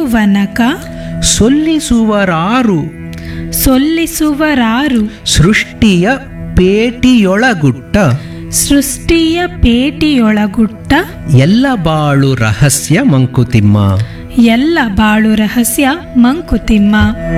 ವನಕ ಸೊಲ್ಲಿಸುವರಾರು ಸೊಲ್ಲಿಸುವರಾರು ಸೃಷ್ಟಿಯ ಪೇಟಿಯೊಳಗುಟ್ಟ ಸೃಷ್ಟಿಯ ಪೇಟಿಯೊಳಗುಟ್ಟ ಎಲ್ಲ ಬಾಳು ರಹಸ್ಯ ಮಂಕುತಿಮ್ಮ ಎಲ್ಲ ಬಾಳು ರಹಸ್ಯ ಮಂಕುತಿಮ್ಮ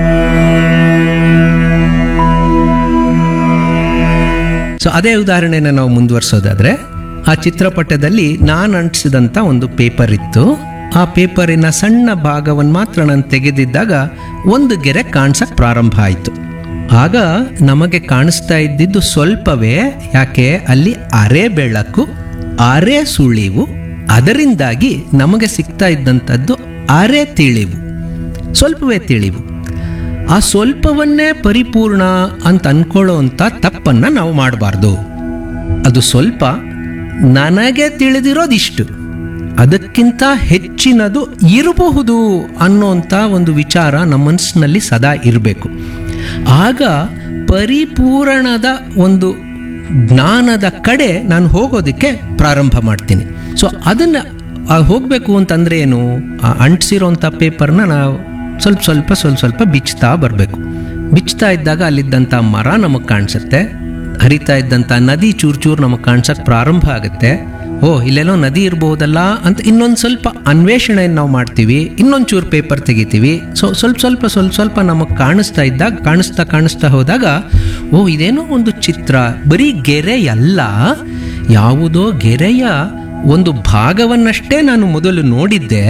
ಸೊ ಅದೇ ಉದಾಹರಣೆನ ನಾವು ಮುಂದುವರ್ಸೋದಾದ್ರೆ ಆ ಚಿತ್ರಪಟದಲ್ಲಿ ನಾನು ಅಂಟಿಸಿದಂಥ ಒಂದು ಪೇಪರ್ ಇತ್ತು ಆ ಪೇಪರಿನ ಸಣ್ಣ ಭಾಗವನ್ನು ಮಾತ್ರ ನಾನು ತೆಗೆದಿದ್ದಾಗ ಒಂದು ಗೆರೆ ಕಾಣಿಸಕ್ ಪ್ರಾರಂಭ ಆಯಿತು ಆಗ ನಮಗೆ ಕಾಣಿಸ್ತಾ ಇದ್ದಿದ್ದು ಸ್ವಲ್ಪವೇ ಯಾಕೆ ಅಲ್ಲಿ ಅರೆ ಬೆಳಕು ಅರೆ ಸುಳಿವು ಅದರಿಂದಾಗಿ ನಮಗೆ ಸಿಗ್ತಾ ಇದ್ದಂಥದ್ದು ಅರೆ ತಿಳಿವು ಸ್ವಲ್ಪವೇ ತಿಳಿವು ಆ ಸ್ವಲ್ಪವನ್ನೇ ಪರಿಪೂರ್ಣ ಅಂತ ಅನ್ಕೊಳ್ಳೋ ಅಂತ ತಪ್ಪನ್ನ ನಾವು ಮಾಡಬಾರ್ದು ಅದು ಸ್ವಲ್ಪ ನನಗೆ ತಿಳಿದಿರೋದಿಷ್ಟು ಅದಕ್ಕಿಂತ ಹೆಚ್ಚಿನದು ಇರಬಹುದು ಅನ್ನೋಂಥ ಒಂದು ವಿಚಾರ ನಮ್ಮ ಮನಸ್ಸಿನಲ್ಲಿ ಸದಾ ಇರಬೇಕು ಆಗ ಪರಿಪೂರಣದ ಒಂದು ಜ್ಞಾನದ ಕಡೆ ನಾನು ಹೋಗೋದಕ್ಕೆ ಪ್ರಾರಂಭ ಮಾಡ್ತೀನಿ ಸೊ ಅದನ್ನು ಹೋಗಬೇಕು ಅಂತಂದ್ರೆ ಏನು ಆ ಅಂಟಿಸಿರೋಂಥ ಪೇಪರ್ನ ನಾವು ಸ್ವಲ್ಪ ಸ್ವಲ್ಪ ಸ್ವಲ್ಪ ಸ್ವಲ್ಪ ಬಿಚ್ತಾ ಬರಬೇಕು ಬಿಚ್ತಾ ಇದ್ದಾಗ ಅಲ್ಲಿದ್ದಂಥ ಮರ ನಮಗೆ ಕಾಣಿಸುತ್ತೆ ಹರಿತಾ ಇದ್ದಂಥ ನದಿ ಚೂರು ಚೂರು ನಮಗೆ ಕಾಣಿಸಕ್ಕೆ ಪ್ರಾರಂಭ ಆಗುತ್ತೆ ಓ ಇಲ್ಲೆಲ್ಲೋ ನದಿ ಇರ್ಬೋದಲ್ಲ ಅಂತ ಇನ್ನೊಂದು ಸ್ವಲ್ಪ ಅನ್ವೇಷಣೆಯನ್ನು ನಾವು ಮಾಡ್ತೀವಿ ಇನ್ನೊಂದು ಚೂರು ಪೇಪರ್ ತೆಗಿತೀವಿ ಸೊ ಸ್ವಲ್ಪ ಸ್ವಲ್ಪ ಸ್ವಲ್ಪ ಸ್ವಲ್ಪ ನಮಗೆ ಕಾಣಿಸ್ತಾ ಇದ್ದಾಗ ಕಾಣಿಸ್ತಾ ಕಾಣಿಸ್ತಾ ಹೋದಾಗ ಓ ಇದೇನೋ ಒಂದು ಚಿತ್ರ ಬರೀ ಗೆರೆ ಅಲ್ಲ ಯಾವುದೋ ಗೆರೆಯ ಒಂದು ಭಾಗವನ್ನಷ್ಟೇ ನಾನು ಮೊದಲು ನೋಡಿದ್ದೆ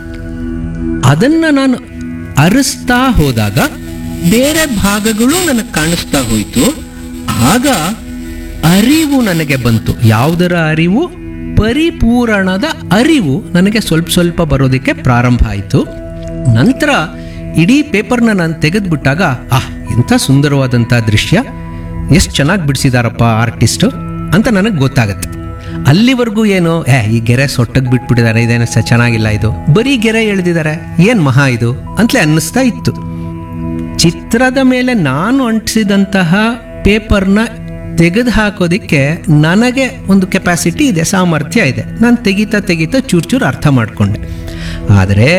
ಅದನ್ನ ನಾನು ಅರಿಸ್ತಾ ಹೋದಾಗ ಬೇರೆ ಭಾಗಗಳು ನನಗೆ ಕಾಣಿಸ್ತಾ ಹೋಯಿತು ಆಗ ಅರಿವು ನನಗೆ ಬಂತು ಯಾವುದರ ಅರಿವು ಪರಿಪೂರಣದ ಅರಿವು ನನಗೆ ಸ್ವಲ್ಪ ಸ್ವಲ್ಪ ಬರೋದಕ್ಕೆ ಪ್ರಾರಂಭ ಆಯಿತು ನಂತರ ಇಡೀ ಪೇಪರ್ನ ನಾನು ತೆಗೆದ್ಬಿಟ್ಟಾಗ ಆಹ್ ಎಂಥ ಸುಂದರವಾದಂಥ ದೃಶ್ಯ ಎಷ್ಟು ಚೆನ್ನಾಗಿ ಬಿಡಿಸಿದಾರಪ್ಪ ಆರ್ಟಿಸ್ಟು ಅಂತ ನನಗೆ ಗೊತ್ತಾಗತ್ತೆ ಅಲ್ಲಿವರೆಗೂ ಏನು ಏ ಈ ಗೆರೆ ಸೊಟ್ಟಗೆ ಬಿಟ್ಬಿಟ್ಟಿದ್ದಾರೆ ಇದೇನು ಸ ಚೆನ್ನಾಗಿಲ್ಲ ಇದು ಬರೀ ಗೆರೆ ಎಳೆದಿದ್ದಾರೆ ಏನು ಮಹಾ ಇದು ಅಂತಲೇ ಅನ್ನಿಸ್ತಾ ಇತ್ತು ಚಿತ್ರದ ಮೇಲೆ ನಾನು ಅಂಟಿಸಿದಂತಹ ಪೇಪರ್ನ ತೆಗೆದು ಹಾಕೋದಿಕ್ಕೆ ನನಗೆ ಒಂದು ಕೆಪಾಸಿಟಿ ಇದೆ ಸಾಮರ್ಥ್ಯ ಇದೆ ನಾನು ತೆಗಿತಾ ತೆಗಿತಾ ಚೂರು ಚೂರು ಅರ್ಥ ಮಾಡಿಕೊಂಡೆ ಆದರೆ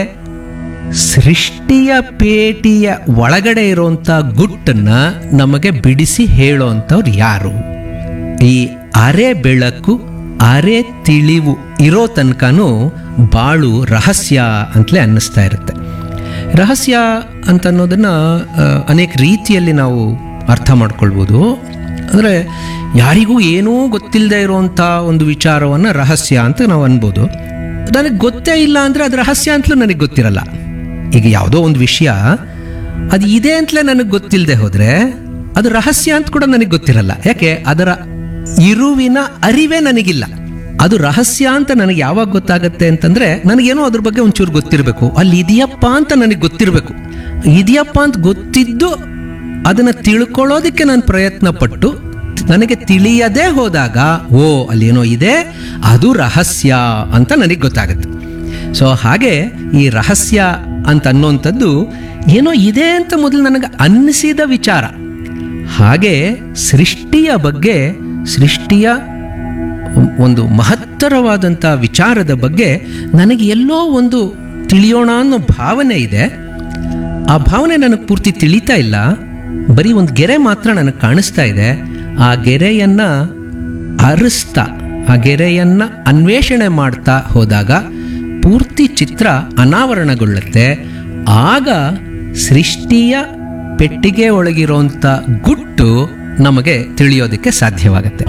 ಸೃಷ್ಟಿಯ ಪೇಟಿಯ ಒಳಗಡೆ ಇರುವಂಥ ಗುಟ್ಟನ್ನ ನಮಗೆ ಬಿಡಿಸಿ ಹೇಳೋವಂಥವ್ರು ಯಾರು ಈ ಅರೆ ಬೆಳಕು ಅರೆ ತಿಳಿವು ಇರೋ ತನಕನೂ ಬಾಳು ರಹಸ್ಯ ಅಂತಲೇ ಅನ್ನಿಸ್ತಾ ಇರುತ್ತೆ ರಹಸ್ಯ ಅಂತ ಅನ್ನೋದನ್ನು ಅನೇಕ ರೀತಿಯಲ್ಲಿ ನಾವು ಅರ್ಥ ಮಾಡ್ಕೊಳ್ಬೋದು ಅಂದರೆ ಯಾರಿಗೂ ಏನೂ ಗೊತ್ತಿಲ್ಲದೆ ಇರುವಂಥ ಒಂದು ವಿಚಾರವನ್ನು ರಹಸ್ಯ ಅಂತ ನಾವು ಅನ್ಬೋದು ನನಗೆ ಗೊತ್ತೇ ಇಲ್ಲ ಅಂದರೆ ಅದು ರಹಸ್ಯ ಅಂತಲೂ ನನಗೆ ಗೊತ್ತಿರಲ್ಲ ಈಗ ಯಾವುದೋ ಒಂದು ವಿಷಯ ಅದು ಇದೆ ಅಂತಲೇ ನನಗೆ ಗೊತ್ತಿಲ್ಲದೆ ಹೋದರೆ ಅದು ರಹಸ್ಯ ಅಂತ ಕೂಡ ನನಗೆ ಗೊತ್ತಿರಲ್ಲ ಯಾಕೆ ಅದರ ಇರುವಿನ ಅರಿವೇ ನನಗಿಲ್ಲ ಅದು ರಹಸ್ಯ ಅಂತ ನನಗೆ ಯಾವಾಗ ಗೊತ್ತಾಗತ್ತೆ ಅಂತಂದ್ರೆ ನನಗೇನೋ ಅದ್ರ ಬಗ್ಗೆ ಒಂಚೂರು ಗೊತ್ತಿರಬೇಕು ಅಲ್ಲಿ ಇದೆಯಪ್ಪ ಅಂತ ನನಗೆ ಗೊತ್ತಿರಬೇಕು ಇದೆಯಪ್ಪ ಅಂತ ಗೊತ್ತಿದ್ದು ಅದನ್ನ ತಿಳ್ಕೊಳ್ಳೋದಕ್ಕೆ ನಾನು ಪ್ರಯತ್ನ ಪಟ್ಟು ನನಗೆ ತಿಳಿಯದೇ ಹೋದಾಗ ಓ ಅಲ್ಲೇನೋ ಇದೆ ಅದು ರಹಸ್ಯ ಅಂತ ನನಗೆ ಗೊತ್ತಾಗುತ್ತೆ ಸೊ ಹಾಗೆ ಈ ರಹಸ್ಯ ಅಂತ ಅನ್ನೋಂಥದ್ದು ಏನೋ ಇದೆ ಅಂತ ಮೊದಲು ನನಗೆ ಅನ್ನಿಸಿದ ವಿಚಾರ ಹಾಗೆ ಸೃಷ್ಟಿಯ ಬಗ್ಗೆ ಸೃಷ್ಟಿಯ ಒಂದು ಮಹತ್ತರವಾದಂಥ ವಿಚಾರದ ಬಗ್ಗೆ ನನಗೆ ಎಲ್ಲೋ ಒಂದು ತಿಳಿಯೋಣ ಅನ್ನೋ ಭಾವನೆ ಇದೆ ಆ ಭಾವನೆ ನನಗೆ ಪೂರ್ತಿ ತಿಳಿತಾ ಇಲ್ಲ ಬರೀ ಒಂದು ಗೆರೆ ಮಾತ್ರ ನನಗೆ ಕಾಣಿಸ್ತಾ ಇದೆ ಆ ಗೆರೆಯನ್ನ ಅರಿಸ್ತಾ ಆ ಗೆರೆಯನ್ನ ಅನ್ವೇಷಣೆ ಮಾಡ್ತಾ ಹೋದಾಗ ಪೂರ್ತಿ ಚಿತ್ರ ಅನಾವರಣಗೊಳ್ಳುತ್ತೆ ಆಗ ಸೃಷ್ಟಿಯ ಪೆಟ್ಟಿಗೆ ಒಳಗಿರೋಂಥ ಗುಟ್ಟು ನಮಗೆ ತಿಳಿಯೋದಕ್ಕೆ ಸಾಧ್ಯವಾಗುತ್ತೆ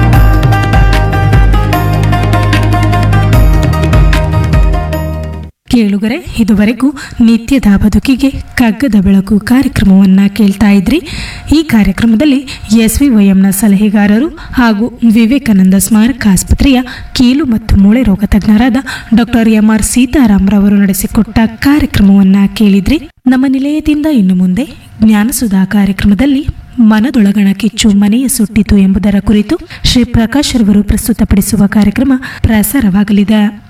ಕೇಳುಗರೆ ಇದುವರೆಗೂ ನಿತ್ಯದ ಬದುಕಿಗೆ ಕಗ್ಗದ ಬೆಳಕು ಕಾರ್ಯಕ್ರಮವನ್ನ ಕೇಳ್ತಾ ಇದ್ರಿ ಈ ಕಾರ್ಯಕ್ರಮದಲ್ಲಿ ಎಸ್ ವಿ ವೈಎಂನ ಸಲಹೆಗಾರರು ಹಾಗೂ ವಿವೇಕಾನಂದ ಸ್ಮಾರಕ ಆಸ್ಪತ್ರೆಯ ಕೀಲು ಮತ್ತು ಮೂಳೆ ರೋಗ ತಜ್ಞರಾದ ಡಾಕ್ಟರ್ ಎಂ ಆರ್ ಸೀತಾರಾಮ್ರವರು ನಡೆಸಿಕೊಟ್ಟ ಕಾರ್ಯಕ್ರಮವನ್ನ ಕೇಳಿದ್ರಿ ನಮ್ಮ ನಿಲಯದಿಂದ ಇನ್ನು ಮುಂದೆ ಜ್ಞಾನಸುಧಾ ಕಾರ್ಯಕ್ರಮದಲ್ಲಿ ಮನದೊಳಗಣ ಕಿಚ್ಚು ಮನೆಯ ಸುಟ್ಟಿತು ಎಂಬುದರ ಕುರಿತು ಶ್ರೀ ಪ್ರಕಾಶ್ ರವರು ಪ್ರಸ್ತುತಪಡಿಸುವ ಕಾರ್ಯಕ್ರಮ ಪ್ರಸಾರವಾಗಲಿದೆ